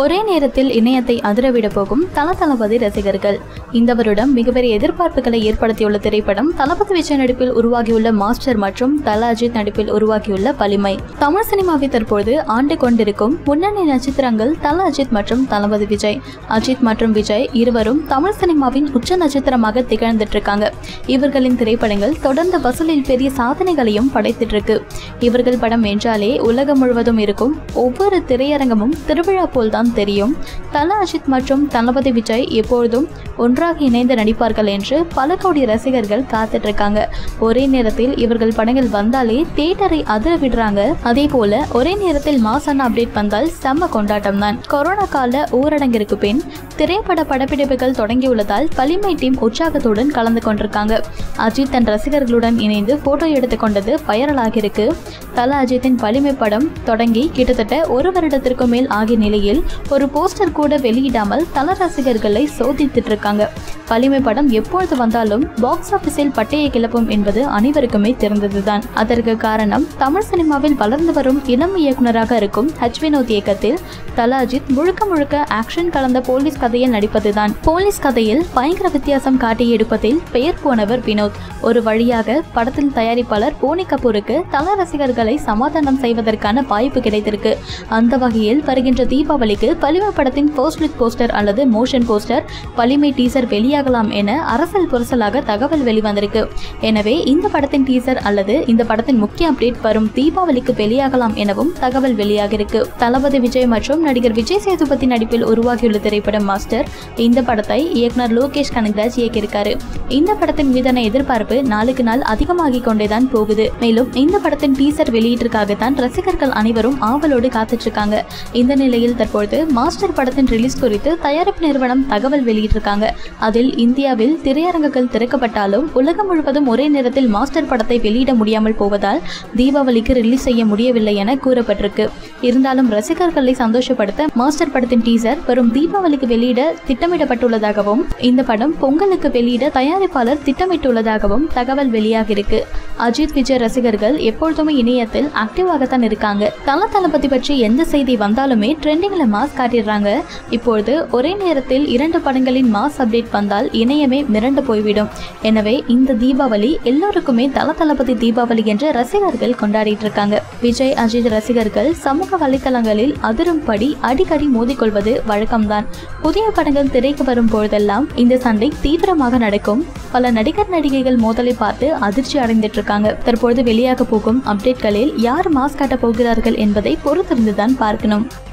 ஒரே நேரத்தில் இணையத்தை அதிரவிட போகும் தல தளபதி ரசிகர்கள் இந்த வருடம் மிகப்பெரிய எதிர்பார்ப்புகளை ஏற்படுத்தியுள்ள திரைப்படம் தளபதி விஜய் நடிப்பில் உருவாகியுள்ள மாஸ்டர் மற்றும் தல அஜித் நடிப்பில் உருவாகியுள்ள வலிமை தமிழ் சினிமாவை தற்போது ஆண்டு கொண்டிருக்கும் முன்னணி நட்சத்திரங்கள் தல அஜித் மற்றும் தளபதி விஜய் அஜித் மற்றும் விஜய் இருவரும் தமிழ் சினிமாவின் உச்ச நட்சத்திரமாக திகழ்ந்துட்டு இருக்காங்க இவர்களின் திரைப்படங்கள் தொடர்ந்து வசூலில் பெரிய சாதனைகளையும் படைத்துட்டு இருக்கு இவர்கள் படம் என்றாலே உலகம் முழுவதும் இருக்கும் ஒவ்வொரு திரையரங்கமும் திருவிழா போல்தான் தெரியும் தல அஜித் மற்றும் தளபதி விஜய் எப்பொழுதும் ஒன்றாக இணைந்து நடிப்பார்கள் என்று பல கோடி ரசிகர்கள் காத்துட்டு இருக்காங்க ஒரே நேரத்தில் இவர்கள் படங்கள் வந்தாலே தியேட்டரை அதிர விடுறாங்க அதே போல ஒரே நேரத்தில் மாசான அப்டேட் வந்தால் செம்ம கொண்டாட்டம் தான் கொரோனா கால ஊரடங்கிற்கு பின் திரைப்பட படப்பிடிப்புகள் தொடங்கியுள்ளதால் வலிமை டீம் உற்சாகத்துடன் கலந்து கொண்டிருக்காங்க அஜித் தன் ரசிகர்களுடன் இணைந்து போட்டோ எடுத்துக்கொண்டது வைரலாகி இருக்கு தல அஜித்தின் வலிமை படம் தொடங்கி கிட்டத்தட்ட ஒரு வருடத்திற்கு மேல் ஆகிய நிலையில் ஒரு போஸ்டர் கூட வெளியிடாமல் தல ரசிகர்களை சோதித்துட்டு இருக்காங்க வலிமை படம் எப்பொழுது வந்தாலும் பாக்ஸ் ஆபீஸில் பட்டையை கிளப்பும் என்பது அனைவருக்குமே தெரிந்ததுதான் அதற்கு காரணம் தமிழ் சினிமாவில் வளர்ந்து வரும் இளம் இயக்குனராக இருக்கும் ஹச் வினோத் இயக்கத்தில் தல அஜித் முழுக்க முழுக்க ஆக்ஷன் கலந்த போலீஸ் கதையில் நடிப்பதுதான் போலீஸ் கதையில் பயங்கர வித்தியாசம் காட்டி எடுப்பதில் பெயர் போனவர் வினோத் ஒரு வழியாக படத்தின் தயாரிப்பாளர் போனி கபூருக்கு தல ரசிகர்களை சமாதானம் செய்வதற்கான வாய்ப்பு கிடைத்திருக்கு அந்த வகையில் வருகின்ற தீபாவளிக்கு வலிமை படத்தின் ஃபர்ஸ்ட் லுக் போஸ்டர் அல்லது மோஷன் போஸ்டர் வலிமை டீசர் வெளியாகலாம் என அரசல் புரசலாக தகவல் வெளிவந்திருக்கு எனவே இந்த படத்தின் டீசர் அல்லது இந்த படத்தின் முக்கிய அப்டேட் வரும் தீபாவளிக்கு வெளியாகலாம் எனவும் தகவல் வெளியாகிருக்கு தளபதி விஜய் மற்றும் நடிகர் விஜய் சேதுபதி நடிப்பில் உருவாகியுள்ள திரைப்படம் மாஸ்டர் இந்த படத்தை இயக்குனர் லோகேஷ் கனகராஜ் இயக்கியிருக்காரு இந்த படத்தின் மீதான எதிர்பார்ப்பு நாளுக்கு நாள் அதிகமாகிக் கொண்டேதான் போகுது மேலும் இந்த படத்தின் டீசர் வெளியீட்டிற்காகத்தான் ரசிகர்கள் அனைவரும் ஆவலோடு காத்துட்டு இருக்காங்க இந்த நிலையில் தற்பொழுது மாஸ்டர் படத்தின் ரிலீஸ் குறித்து தயாரிப்பு நிறுவனம் தகவல் வெளியிட்டிருக்காங்க அதில் இந்தியாவில் திரையரங்குகள் திறக்கப்பட்டாலும் உலகம் முழுவதும் ஒரே நேரத்தில் மாஸ்டர் படத்தை வெளியிட முடியாமல் போவதால் தீபாவளிக்கு ரிலீஸ் செய்ய முடியவில்லை என கூறப்பட்டிருக்கு இருந்தாலும் ரசிகர்களை சந்தோஷப்படுத்த மாஸ்டர் படத்தின் டீசர் வரும் தீபாவளிக்கு வெளியிட திட்டமிடப்பட்டுள்ளதாகவும் இந்த படம் பொங்கலுக்கு வெளியிட தயாரிப்பாளர் திட்டமிட்டுள்ளதாகவும் தகவல் வெளியாகிருக்கு அஜித் விஜய் ரசிகர்கள் எப்பொழுதுமே இணையத்தில் ஆக்டிவாகத்தான் இருக்காங்க தல தளபதி பற்றி எந்த செய்தி வந்தாலுமே ட்ரெண்டிங்ல மாஸ் காட்டிடுறாங்க இப்பொழுது ஒரே நேரத்தில் இரண்டு படங்களின் மாஸ் அப்டேட் வந்தால் இணையமே மிரண்டு போய்விடும் எனவே இந்த தீபாவளி எல்லோருக்குமே தல தளபதி தீபாவளி என்று ரசிகர்கள் கொண்டாடிட்டு இருக்காங்க விஜய் அஜித் ரசிகர்கள் சமூக வலைத்தளங்களில் அதிரும்படி அடிக்கடி மோதிக்கொள்வது வழக்கம்தான் புதிய படங்கள் திரைக்கு வரும் பொழுதெல்லாம் இந்த சண்டை தீவிரமாக நடக்கும் பல நடிகர் நடிகைகள் மோதலை பார்த்து அதிர்ச்சி அடைந்துட்டு இருக்காங்க தற்பொழுது வெளியாக போகும் அப்டேட்களில் யார் மாஸ் காட்ட போகிறார்கள் என்பதை பொறுத்திருந்துதான் பார்க்கணும்